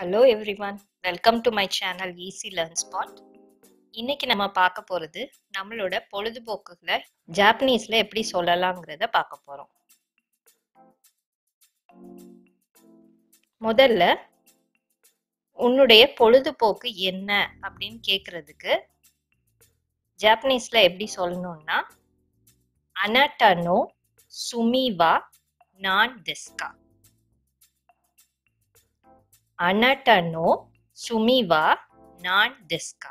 hello everyone welcome to my channel easy learn spot இன்னைக்கு நம்ம பார்க்க போகிறது நம்மளோட பொழுதுபோக்குகளை ஜாப்பனீஸில் எப்படி சொல்லலாங்கிறத பார்க்க போகிறோம் முதல்ல உன்னுடைய பொழுதுபோக்கு என்ன அப்படின்னு கேட்குறதுக்கு ஜாப்பனீஸில் எப்படி சொல்லணும்னா அனட்டனோ சுமிவா நான் தெஸ்கா அனட்டனோ சுமிவா நான் டெஸ்கா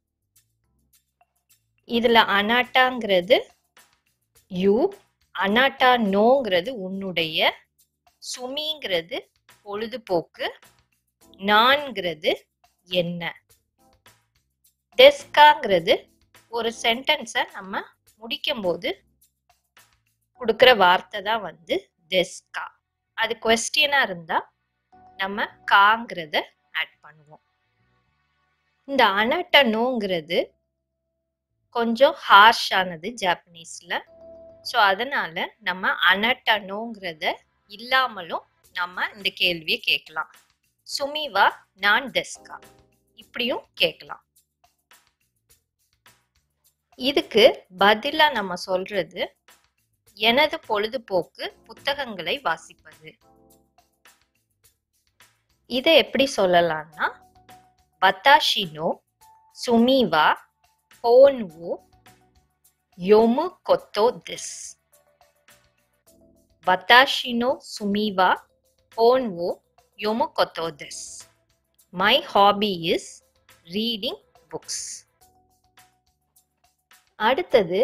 இதுல அனாட்டாங்கிறது யூ அனாட்டா நோங்கிறது உன்னுடைய சுமிங்கிறது பொழுதுபோக்கு நான்கிறது என்ன டெஸ்காங்கிறது ஒரு சென்டென்ஸை நம்ம முடிக்கும்போது கொடுக்குற வார்த்தை தான் வந்து டெஸ்கா அது கொஸ்டினா இருந்தா நம்ம காங்கிறத ஆட் பண்ணுவோம் இந்த அனட்டனோங்கிறது கொஞ்சம் ஹார்ஷானது ஜாப்பனீஸில் ஸோ அதனால நம்ம அனட்டனோங்கிறத இல்லாமலும் நம்ம இந்த கேள்வியை கேட்கலாம் சுமிவா நான் டெஸ்கா இப்படியும் கேட்கலாம் இதுக்கு பதிலாக நம்ம சொல்றது எனது பொழுதுபோக்கு புத்தகங்களை வாசிப்பது இதை எப்படி சொல்லலாம்னா பத்தாஷினோ சுமிவா ஹோன்வோ யோமு கொத்தோ திஸ் பத்தாஷினோ சுமிவா ஹோன்வோ யோமு கொத்தோ திஸ் my hobby is reading books அடுத்தது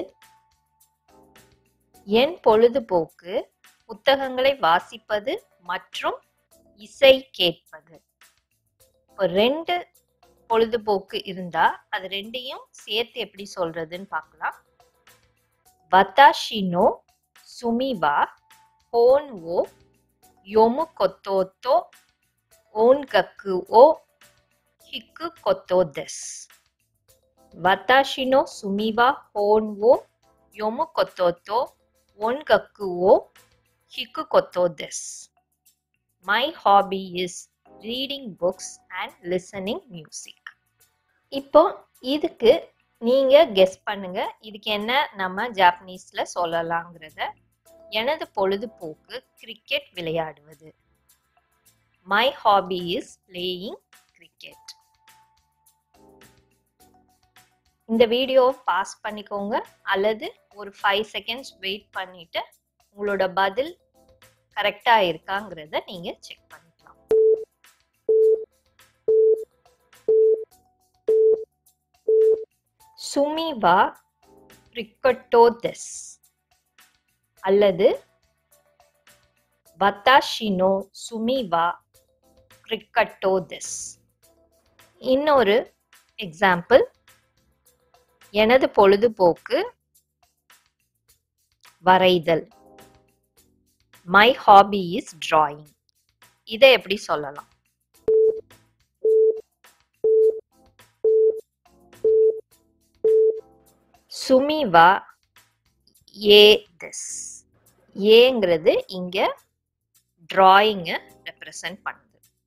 என் பொழுதுபோக்கு புத்தகங்களை வாசிப்பது மற்றும் இசை கேட்பது இப்போ ரெண்டு பொழுதுபோக்கு இருந்தா அது ரெண்டையும் சேர்த்து எப்படி சொல்றதுன்னு பார்க்கலாம் வத்தாஷினோ சுமிவா ஹோன் ஓ யோமு கொத்தோத்தோ ஓன் கக்கு ஓ ஹிக்கு கொத்தோ தெஸ் வத்தாஷினோ சுமிவா ஹோன் ஓ யோமு கொத்தோத்தோ ஒன் கக்கு ஓ ஹிக்கு கொத்தோ தெஸ் my hobby is reading books and listening music இப்போ இதுக்கு நீங்க கெஸ் பண்ணுங்க இதுக்கு என்ன நம்ம ஜாப்பனீஸ்ல சொல்லலாங்கிறத எனது பொழுதுபோக்கு கிரிக்கெட் விளையாடுவது my hobby is playing cricket இந்த வீடியோ பாஸ் பண்ணிக்கோங்க அல்லது ஒரு ஃபைவ் செகண்ட்ஸ் வெயிட் பண்ணிட்டு உங்களோட பதில் கரெக்டா இருக்காங்கிறத நீங்க செக் பண்ணிக்கலாம் சுமிவா பிரிக்கட்டோதெஸ் அல்லது பத்தாஷினோ சுமிவா பிரிக்கட்டோதெஸ் இன்னொரு எக்ஸாம்பிள் எனது பொழுதுபோக்கு வரைதல் மை ஹாபி இஸ் டிராயிங் இதை எப்படி சொல்லலாம் சுமிவா ஏ திஸ் ஏங்கிறது இங்க டிராயிங்கை ரெப்ரசன்ட் பண்ணுது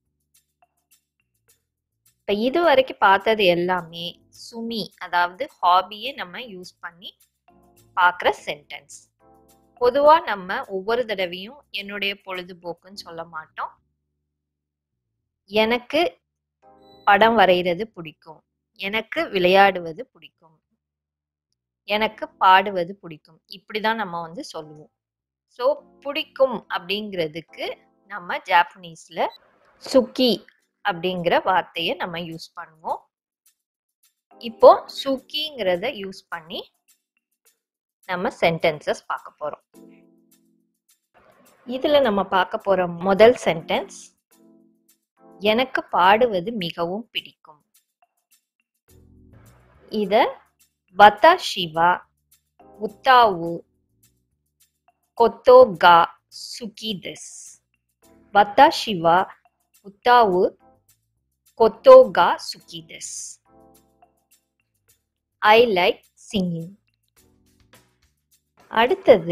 இப்ப இது வரைக்கும் பார்த்தது எல்லாமே சுமி அதாவது ஹாபியை நம்ம யூஸ் பண்ணி பார்க்குற சென்டென்ஸ் பொதுவா நம்ம ஒவ்வொரு தடவையும் என்னுடைய பொழுதுபோக்குன்னு சொல்ல மாட்டோம் எனக்கு படம் வரைகிறது பிடிக்கும் எனக்கு விளையாடுவது பிடிக்கும் எனக்கு பாடுவது பிடிக்கும் இப்படிதான் நம்ம வந்து சொல்லுவோம் ஸோ பிடிக்கும் அப்படிங்கிறதுக்கு நம்ம ஜாப்பனீஸ்ல சுக்கி அப்படிங்கிற வார்த்தையை நம்ம யூஸ் பண்ணுவோம் இப்போ சுக்கிங்கிறத யூஸ் பண்ணி நம்ம சென்டென்சஸ் பார்க்க போறோம் இதுல நம்ம பார்க்க போற முதல் சென்டென்ஸ் எனக்கு பாடுவது மிகவும் பிடிக்கும் இத வத்தா சிவா உத்தாவு கொத்தோகா சுகிதஸ் வத்தா சிவா உத்தாவு கொத்தோகா சுகிதஸ் ஐ லைக் சிங்கிங் அடுத்தது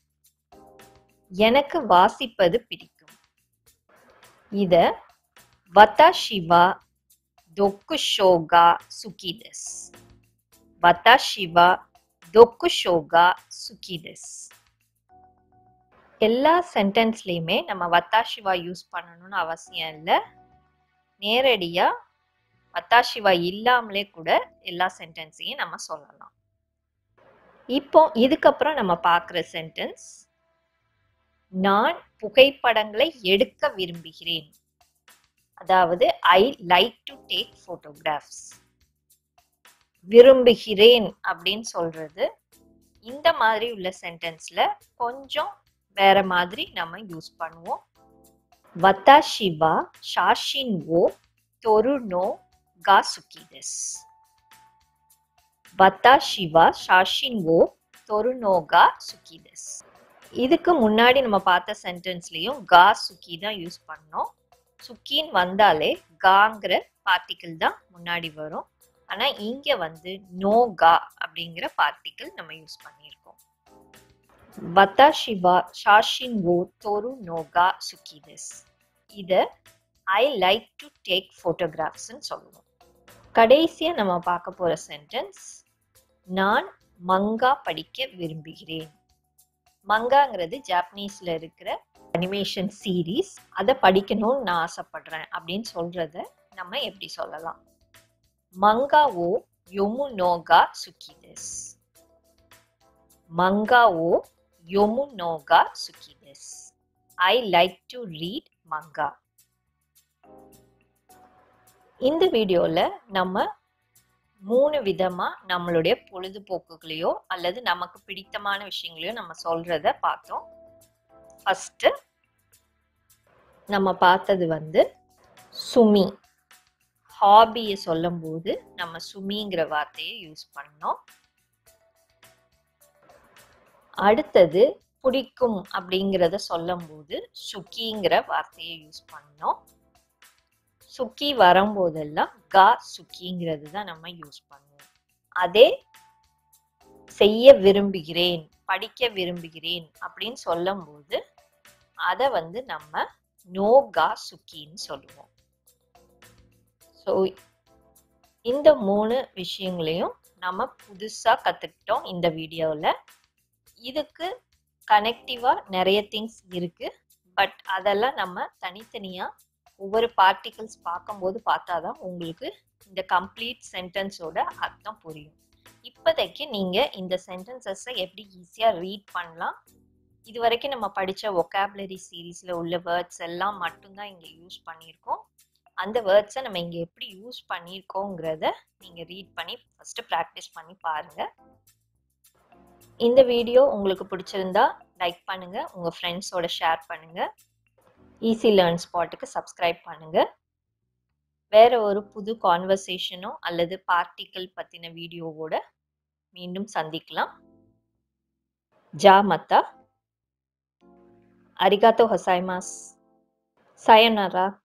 எனக்கு வாசிப்பது பிடிக்கும் இத 私は読書が好きです。私は読書が好きです。எல்லா சென்டென்ஸ்லையுமே நம்ம வத்தாஷிவா யூஸ் பண்ணணும்னு அவசியம் இல்லை நேரடியா வத்தாஷிவா இல்லாமலே கூட எல்லா சென்டென்ஸையும் நம்ம சொல்லலாம் இப்போ இதுக்கப்புறம் நம்ம பார்க்குற சென்டென்ஸ் நான் புகைப்படங்களை எடுக்க விரும்புகிறேன் அதாவது I like to take photographs விரும்புகிறேன் அப்படின்னு சொல்றது இந்த மாதிரி உள்ள சென்டென்ஸ்ல கொஞ்சம் வேற மாதிரி நம்ம யூஸ் பண்ணுவோம் வத்தாஷிவா ஷாஷின் ஓ தொருனோ கா சுக்கிதஸ் வத்தாஷிவா ஷாஷின் ஓ தொருனோகா சுக்கிதஸ் இதுக்கு முன்னாடி நம்ம பார்த்த சென்டென்ஸ்லயும் கா சுக்கி தான் யூஸ் பண்ணோம் சுக்கின்னு வந்தாலே காங்கிற பார்ட்டிக்கிள் தான் முன்னாடி வரும் ஆனா இங்க வந்து நோ கா அப்படிங்கிற பார்ட்டிக்கிள் நம்ம யூஸ் பண்ணியிருக்கோம் வத்தாஷிவா ஷாஷின் ஓ தொரு நோகா சுக்கிதஸ் இத ஐ லைக் டு டேக் ஃபோட்டோகிராஃப்ஸ்ன்னு சொல்லுவோம் கடைசியா நம்ம பார்க்க போற சென்டென்ஸ் நான் மங்கா படிக்க விரும்புகிறேன் மங்காங்கிறது ஜாப்பனீஸ்ல இருக்கிற அனிமேஷன் சீரீஸ் அதை படிக்கணும்னு நான் ஆசைப்படுறேன் அப்படின்னு சொல்றத நம்ம எப்படி சொல்லலாம் மங்கா ஓ யொமு நோகா சுக்கிதஸ் மங்கா ஓ யொமு நோகா சுக்கிதஸ் I like to read manga இந்த வீடியோல நம்ம மூணு விதமா நம்மளுடைய பொழுதுபோக்குகளையோ அல்லது நமக்கு பிடித்தமான விஷயங்களையோ நம்ம சொல்றத பார்த்தோம் ஃபர்ஸ்ட் நம்ம பார்த்தது வந்து சுமி ஹாபியை சொல்லும்போது நம்ம சுமிங்கிற வார்த்தையை யூஸ் பண்ணோம் அடுத்தது பிடிக்கும் அப்படிங்கிறத சொல்லும்போது சுக்கிங்கிற வார்த்தையை யூஸ் பண்ணோம் சுக்கி வரும்போதெல்லாம் கா சுக்கிங்கிறது தான் நம்ம யூஸ் பண்ணுவோம் அதே செய்ய விரும்புகிறேன் படிக்க விரும்புகிறேன் அப்படின்னு சொல்லும்போது அதை வந்து நம்ம நோ கா சுக்கின்னு சொல்லுவோம் ஸோ இந்த மூணு விஷயங்களையும் நம்ம புதுசா கத்துக்கிட்டோம் இந்த வீடியோவில் இதுக்கு கனெக்டிவா நிறைய திங்ஸ் இருக்கு பட் அதெல்லாம் நம்ம தனித்தனியா ஒவ்வொரு பார்ட்டிகல்ஸ் பார்க்கும்போது பார்த்தாதான் உங்களுக்கு இந்த கம்ப்ளீட் சென்டென்ஸோட அர்த்தம் புரியும் இப்போதைக்கு நீங்க இந்த சென்டென்சஸை எப்படி ஈஸியா ரீட் பண்ணலாம் இது வரைக்கும் நம்ம படிச்ச ஒகாபுலரி சீரீஸ்ல உள்ள வேர்ட்ஸ் எல்லாம் மட்டும்தான் இங்க யூஸ் பண்ணியிருக்கோம் அந்த வேர்ட்ஸை நம்ம இங்க எப்படி யூஸ் பண்ணியிருக்கோங்கிறத நீங்க ரீட் பண்ணி ஃபர்ஸ்ட் ப்ராக்டிஸ் பண்ணி பாருங்க இந்த வீடியோ உங்களுக்கு பிடிச்சிருந்தா லைக் பண்ணுங்க உங்க ஃப்ரெண்ட்ஸோட ஷேர் பண்ணுங்க ஈஸி லேர்ன் ஸ்பாட்டுக்கு சப்ஸ்கிரைப் பண்ணுங்க வேற ஒரு புது கான்வர்சேஷனோ அல்லது பார்ட்டிக்கல் பத்தின வீடியோவோட மீண்டும் சந்திக்கலாம் ஜா மத்தா அரிகாத்தோ ஹொசாய்மாஸ் சயனரா